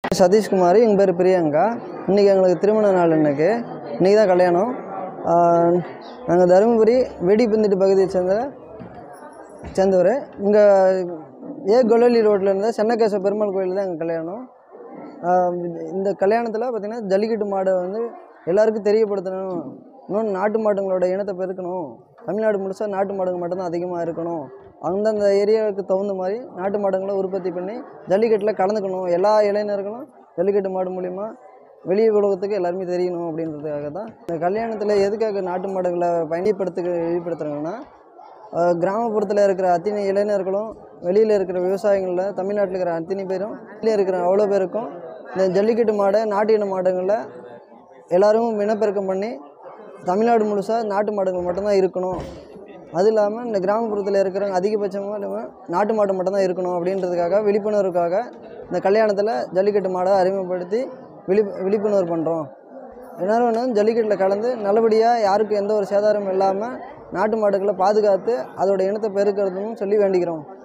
சதீஷ்குமார் எங்கள் பேர் பிரியங்கா இன்றைக்கி எங்களுக்கு திருமண நாள் இன்னைக்கு இன்றைக்கி தான் கல்யாணம் நாங்கள் தருமபுரி வெடிப்பந்திட்டு பகுதியை சேர்ந்த சேர்ந்தவர் இங்கே ஏ கொல்லி ரோட்டில் இருந்த சென்னகேச பெருமாள் கோயில் தான் எங்கள் கல்யாணம் ஆஹ் இந்த கல்யாணத்தில் பார்த்திங்கன்னா ஜல்லிக்கட்டு மாடை வந்து எல்லாருக்கும் தெரியப்படுத்தணும் இன்னொன்று நாட்டு மாடுங்களோட இனத்தை பெருக்கணும் தமிழ்நாடு முழுசாக நாட்டு மாடுங்க மட்டும்தான் அதிகமாக இருக்கணும் அந்தந்த ஏரியாவுக்கு தகுந்த மாதிரி நாட்டு மாடுங்களை உற்பத்தி பண்ணி ஜல்லிக்கட்டில் கலந்துக்கணும் எல்லா இளைஞர்களும் ஜல்லிக்கட்டு மாடு மூலிமா வெளி உலகத்துக்கு எல்லாருமே தெரியணும் அப்படின்றதுக்காக தான் இந்த கல்யாணத்தில் எதுக்காக நாட்டு மாடுகளை பயன்படுத்துக்க வெளிப்படுத்துகிறாங்கன்னா கிராமப்புறத்தில் இருக்கிற அத்தனை இளைஞர்களும் வெளியில் இருக்கிற விவசாயிகளில் தமிழ்நாட்டில் இருக்கிற அத்தனை பேரும் வெளியில் இருக்கிற அவ்வளோ பேருக்கும் இந்த ஜல்லிக்கட்டு மாடை நாட்டு இன மாடுங்களில் எல்லாரும் இனப்பெருக்கம் பண்ணி தமிழ்நாடு முழுசாக நாட்டு மாடுகள் மட்டும்தான் இருக்கணும் அது இல்லாமல் இந்த கிராமப்புறத்தில் இருக்கிறவங்க அதிகபட்சமாக நம்ம நாட்டு மாடு மட்டும்தான் இருக்கணும் அப்படின்றதுக்காக விழிப்புணர்வுக்காக இந்த கல்யாணத்தில் ஜல்லிக்கட்டு மாடை அறிமுகப்படுத்தி விழி விழிப்புணர்வு பண்ணுறோம் எல்லாரும் வந்து ஜல்லிக்கட்டில் கலந்து நல்லபடியாக யாருக்கும் எந்த ஒரு சேதாரமும் இல்லாமல் நாட்டு மாடுகளை பாதுகாத்து அதோட இனத்தை பெருக்கிறதுன்னு சொல்லி வேண்டிக்கிறோம்